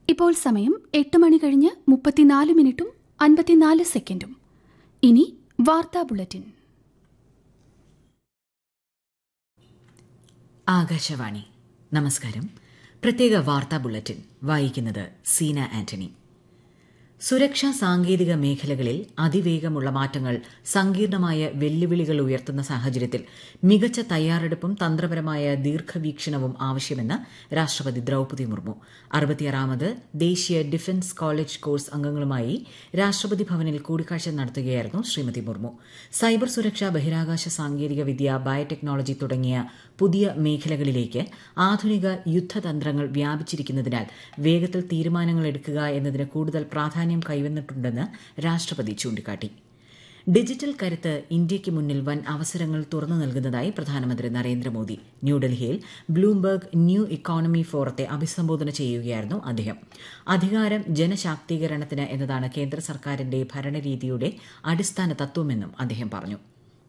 ഇപ്പോൾ സമയം എട്ട് മണി കഴിഞ്ഞ് മുപ്പത്തിനാല് മിനിറ്റും അൻപത്തിനാല് സെക്കൻഡും ഇനി വാർത്താ ബുള്ളറ്റിൻ ആകാശവാണി നമസ്കാരം പ്രത്യേക വാർത്താ ബുള്ളറ്റിൻ വായിക്കുന്നത് സീന ആന്റണി സുരക്ഷാ സാങ്കേതിക മേഖലകളിൽ അതിവേഗമുള്ള മാറ്റങ്ങൾ സങ്കീർണമായ വെല്ലുവിളികൾ ഉയർത്തുന്ന സാഹചര്യത്തിൽ മികച്ച തയ്യാറെടുപ്പും തന്ത്രപരമായ ദീർഘവീക്ഷണവും ആവശ്യമെന്ന് രാഷ്ട്രപതി ദ്രൌപതി മുർമു അറുപത്തിയാറാമത് ദേശീയ ഡിഫൻസ് കോളേജ് കോഴ്സ് അംഗങ്ങളുമായി രാഷ്ട്രപതി ഭവനിൽ കൂടിക്കാഴ്ച നടത്തുകയായിരുന്നു ശ്രീമതി മുർമു സൈബർ സുരക്ഷ ബഹിരാകാശ സാങ്കേതിക വിദ്യ ബയോടെക്നോളജി തുടങ്ങിയ പുതിയ മേഖലകളിലേക്ക് ആധുനിക യുദ്ധതന്ത്രങ്ങൾ വ്യാപിച്ചിരിക്കുന്നതിനാൽ വേഗത്തിൽ തീരുമാനങ്ങൾ എടുക്കുക എന്നതിന് കൂടുതൽ പ്രാധാന്യം കൈവന്നിട്ടുണ്ടെന്ന് രാഷ്ട്രപതി ചൂണ്ടിക്കാട്ടി ഡിജിറ്റൽ കരുത്ത് ഇന്ത്യയ്ക്ക് മുന്നിൽ വൻ അവസരങ്ങൾ തുറന്നു നൽകുന്നതായി പ്രധാനമന്ത്രി നരേന്ദ്രമോദി ന്യൂഡൽഹിയിൽ ബ്ലൂംബർഗ് ന്യൂ ഇക്കോണമി ഫോറത്തെ അഭിസംബോധന ചെയ്യുകയായിരുന്നു അദ്ദേഹം അധികാരം ജനശാക്തീകരണത്തിന് എന്നതാണ് കേന്ദ്ര സർക്കാരിന്റെ ഭരണരീതിയുടെ അടിസ്ഥാന തത്വമെന്നും അദ്ദേഹം പറഞ്ഞു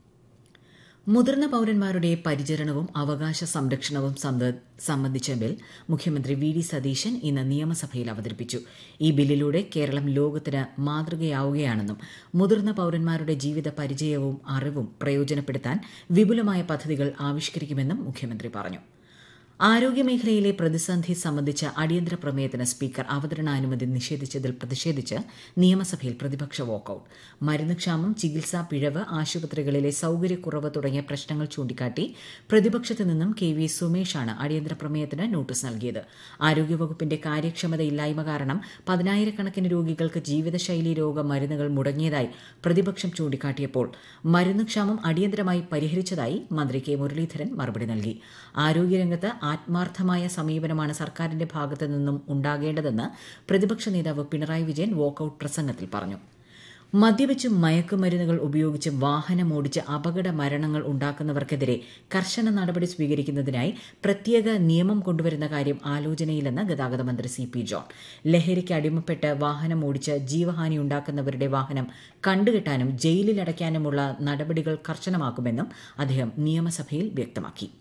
മുതിർന്ന പൌരന്മാരുടെ പരിചരണവും അവകാശ സംരക്ഷണവും സംബന്ധിച്ച ബിൽ മുഖ്യമന്ത്രി വി ഡി സതീശൻ ഇന്ന് നിയമസഭയിൽ അവതരിപ്പിച്ചു ഈ ബില്ലിലൂടെ കേരളം ലോകത്തിന് മാതൃകയാവുകയാണെന്നും മുതിർന്ന പൌരന്മാരുടെ ജീവിത പരിചയവും അറിവും പ്രയോജനപ്പെടുത്താൻ വിപുലമായ പദ്ധതികൾ ആവിഷ്കരിക്കുമെന്നും മുഖ്യമന്ത്രി പറഞ്ഞു ആരോഗ്യമേഖലയിലെ പ്രതിസന്ധി സംബന്ധിച്ച അടിയന്തര പ്രമേയത്തിന് സ്പീക്കർ അവതരണാനുമതി നിഷേധിച്ചതിൽ പ്രതിഷേധിച്ച് നിയമസഭയിൽ പ്രതിപക്ഷ വാക്കൌട്ട് മരുന്ന് ക്ഷാമം ചികിത്സാ പിഴവ് ആശുപത്രികളിലെ സൌകര്യക്കുറവ് തുടങ്ങിയ പ്രശ്നങ്ങൾ ചൂണ്ടിക്കാട്ടി പ്രതിപക്ഷത്തു നിന്നും കെ വി സുമേഷാണ് അടിയന്തര പ്രമേയത്തിന് നോട്ടീസ് നൽകിയത് ആരോഗ്യവകുപ്പിന്റെ കാര്യക്ഷമതയില്ലായ്മ കാരണം പതിനായിരക്കണക്കിന് രോഗികൾക്ക് ജീവിതശൈലി രോഗ മരുന്നുകൾ മുടങ്ങിയതായി പ്രതിപക്ഷം ചൂണ്ടിക്കാട്ടിയപ്പോൾ മരുന്ന് ക്ഷാമം അടിയന്തരമായി പരിഹരിച്ചതായി മന്ത്രി കെ മുരളീധരൻ മറുപടി നൽകി ആരോഗ്യരംഗത്ത് ആത്മാർത്ഥമായ സമീപനമാണ് സർക്കാരിന്റെ ഭാഗത്തു നിന്നും ഉണ്ടാകേണ്ടതെന്ന് പ്രതിപക്ഷ നേതാവ് പിണറായി വിജയൻ വാക്കൌട്ട് പ്രസംഗത്തിൽ പറഞ്ഞു മദ്യപിച്ചും മയക്കുമരുന്നുകൾ ഉപയോഗിച്ച് വാഹനമോടിച്ച് അപകട മരണങ്ങൾ ഉണ്ടാക്കുന്നവർക്കെതിരെ കർശന നടപടി സ്വീകരിക്കുന്നതിനായി പ്രത്യേക നിയമം കൊണ്ടുവരുന്ന കാര്യം ആലോചനയിലെന്ന് ഗതാഗത മന്ത്രി സി പി ജോൺ ലഹരിക്ക് അടിമപ്പെട്ട് വാഹനമോടിച്ച് ജീവഹാനി ഉണ്ടാക്കുന്നവരുടെ വാഹനം കണ്ടുകെട്ടാനും ജയിലിലടയ്ക്കാനുമുള്ള നടപടികൾ കർശനമാക്കുമെന്നും അദ്ദേഹം നിയമസഭയിൽ വ്യക്തമാക്കി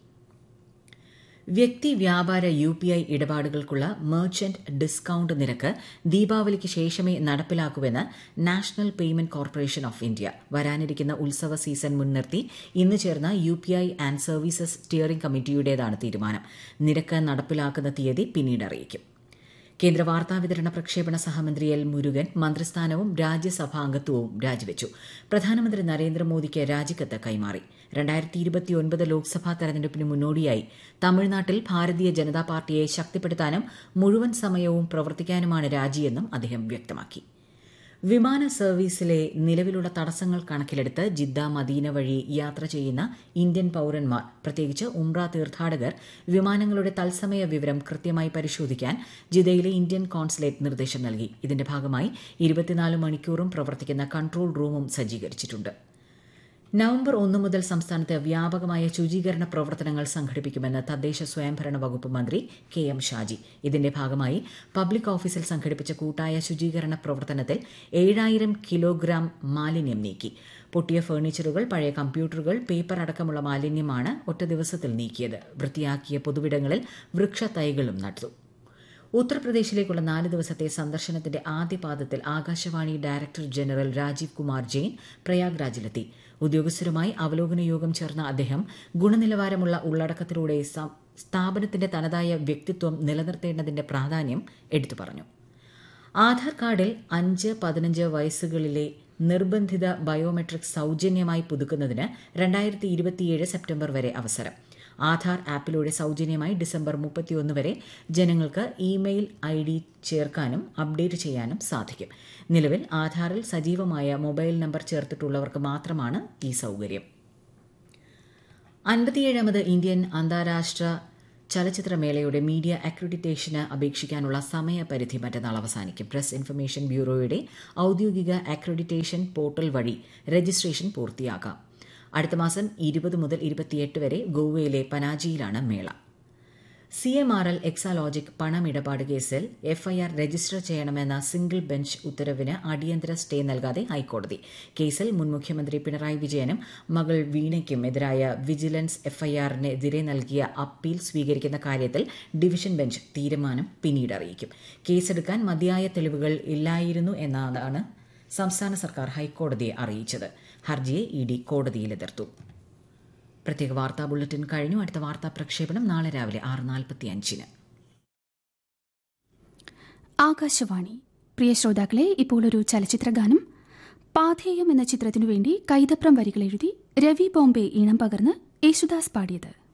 വ്യക്തി വ്യാപാര യു പി ഐ ഇടപാടുകൾക്കുള്ള മെർച്ചന്റ് ഡിസ്കൌണ്ട് നിരക്ക് ദീപാവലിക്ക് ശേഷമേ നടപ്പിലാക്കൂവെന്ന് national payment corporation of India വരാനിരിക്കുന്ന ഉത്സവ സീസൺ മുൻനിർത്തി ഇന്ന് ചേർന്ന U P I and services steering കമ്മിറ്റിയുടേതാണ് തീരുമാനം നിരക്ക് നടപ്പിലാക്കുന്ന തീയതി പിന്നീട് അറിയിക്കും കേന്ദ്ര വാർത്താവിതരണ പ്രക്ഷേപണ സഹമന്ത്രി എൽ മുരുകൻ മന്ത്രിസ്ഥാനവും രാജ്യസഭാംഗത്വവും രാജിവെച്ചു പ്രധാനമന്ത്രി നരേന്ദ്രമോദിക്ക് രാജിക്കത്ത് കൈമാറി രണ്ടായിരത്തി ഇരുപത്തിയൊൻപത് ലോക്സഭാ തെരഞ്ഞെടുപ്പിന് മുന്നോടിയായി തമിഴ്നാട്ടിൽ ഭാരതീയ ജനതാ പാർട്ടിയെ ശക്തിപ്പെടുത്താനും മുഴുവൻ സമയവും പ്രവർത്തിക്കാനുമാണ് രാജിയെന്നും അദ്ദേഹം വ്യക്തമാക്കി വിമാന സർവീസിലെ നിലവിലുള്ള തടസ്സങ്ങൾ കണക്കിലെടുത്ത് ജിദ്ദ മദീന വഴി യാത്ര ചെയ്യുന്ന ഇന്ത്യൻ പൌരന്മാർ പ്രത്യേകിച്ച് ഉംറ തീർത്ഥാടകർ വിമാനങ്ങളുടെ തത്സമയ വിവരം കൃത്യമായി പരിശോധിക്കാൻ ജിദ്ദയിലെ ഇന്ത്യൻ കോൺസുലേറ്റ് നിർദ്ദേശം നൽകി ഇതിന്റെ ഭാഗമായി ഇരുപത്തിനാല് മണിക്കൂറും പ്രവർത്തിക്കുന്ന കൺട്രോൾ റൂമും സജ്ജീകരിച്ചിട്ടുണ്ട് നവംബർ ഒന്ന് മുതൽ സംസ്ഥാനത്ത് വ്യാപകമായ ശുചീകരണ പ്രവർത്തനങ്ങൾ സംഘടിപ്പിക്കുമെന്ന് തദ്ദേശ സ്വയംഭരണ വകുപ്പ് മന്ത്രി കെ എം ഷാജി ഇതിന്റെ ഭാഗമായി പബ്ലിക് ഓഫീസിൽ സംഘടിപ്പിച്ച കൂട്ടായ ശുചീകരണ പ്രവർത്തനത്തിൽ ഏഴായിരം കിലോഗ്രാം മാലിന്യം നീക്കി പൊട്ടിയ ഫർണിച്ചറുകൾ പഴയ കമ്പ്യൂട്ടറുകൾ പേപ്പർ അടക്കമുള്ള മാലിന്യമാണ് ഒറ്റ ദിവസത്തിൽ നീക്കിയത് വൃത്തിയാക്കിയ പൊതുവിടങ്ങളിൽ വൃക്ഷത്തൈകളും നട്ടു ഉത്തർപ്രദേശിലേക്കുള്ള നാല് ദിവസത്തെ സന്ദർശനത്തിന്റെ ആദ്യപാദത്തിൽ ആകാശവാണി ഡയറക്ടർ ജനറൽ രാജീവ് കുമാർ ജെയിൻ പ്രയാഗ്രാജിലെത്തി ഉദ്യോഗസ്ഥരുമായി അവലോകന യോഗം ചേർന്ന അദ്ദേഹം ഗുണനിലവാരമുള്ള ഉള്ളടക്കത്തിലൂടെ സ്ഥാപനത്തിന്റെ തനതായ വ്യക്തിത്വം നിലനിർത്തേണ്ടതിന്റെ പ്രാധാന്യം എടുത്തു പറഞ്ഞു ആധാർ കാർഡിൽ അഞ്ച് പതിനഞ്ച് വയസ്സുകളിലെ നിർബന്ധിത ബയോമെട്രിക് സൌജന്യമായി പുതുക്കുന്നതിന് രണ്ടായിരത്തി ഇരുപത്തിയേഴ് സെപ്റ്റംബർ വരെ അവസരം ആധാർ ആപ്പിലൂടെ സൌജന്യമായി ഡിസംബർ മുപ്പത്തിയൊന്ന് വരെ ജനങ്ങൾക്ക് ഇമെയിൽ ഐ ഡി ചേർക്കാനും അപ്ഡേറ്റ് ചെയ്യാനും സാധിക്കും നിലവിൽ ആധാറിൽ സജീവമായ മൊബൈൽ നമ്പർ ചേർത്തിട്ടുള്ളവർക്ക് മാത്രമാണ് ഈ സൌകര്യം അൻപത്തിയേഴാമത് ഇന്ത്യൻ അന്താരാഷ്ട്ര ചലച്ചിത്രമേളയുടെ മീഡിയ അക്രഡിറ്റേഷന് അപേക്ഷിക്കാനുള്ള സമയപരിധി മറ്റന്നാൾ അവസാനിക്കും പ്രസ് ഇൻഫർമേഷൻ ബ്യൂറോയുടെ ഔദ്യോഗിക അക്രഡിറ്റേഷൻ പോർട്ടൽ വഴി രജിസ്ട്രേഷൻ പൂർത്തിയാക്കാം അടുത്ത മാസം ഇരുപത് മുതൽ ഇരുപത്തിയെട്ട് വരെ ഗോവയിലെ പനാജിയിലാണ് മേള C M R L Exalogic പണമിടപാട് കേസിൽ എഫ്ഐആർ രജിസ്റ്റർ ചെയ്യണമെന്ന സിംഗിൾ ബെഞ്ച് ഉത്തരവിന് അടിയന്തര സ്റ്റേ നൽകാതെ ഹൈക്കോടതി കേസിൽ മുൻ മുഖ്യമന്ത്രി പിണറായി വിജയനും മകൾ വീണയ്ക്കും എതിരായ വിജിലൻസ് എഫ്ഐആറിനെതിരെ നൽകിയ അപ്പീൽ സ്വീകരിക്കുന്ന കാര്യത്തിൽ ഡിവിഷൻ ബെഞ്ച് തീരുമാനം പിന്നീട് അറിയിക്കും കേസെടുക്കാൻ മതിയായ തെളിവുകൾ ഇല്ലായിരുന്നു എന്നാണ് സംസ്ഥാന സർക്കാർ ഹൈക്കോടതിയെ അറിയിച്ചത് ഹർജിയെ ഇ ഡി കോടതിയിൽ എതിർത്തു പ്രത്യേക വാർത്താ ബുള്ളറ്റിൻ കഴിഞ്ഞു അടുത്ത വാർത്താ പ്രക്ഷേപണം നാളെ രാവിലെ ആറ് നാൽപ്പത്തി അഞ്ചിന് ആകാശവാണി പ്രിയ ശ്രോതാക്കളെ ഇപ്പോൾ ഒരു ചലച്ചിത്ര ഗാനം പാഥേയം എന്ന ചിത്രത്തിനു വേണ്ടി കൈതപ്രം വരികൾ എഴുതി രവി ബോംബെ ഈണം പകർന്ന് യേശുദാസ് പാടിയത്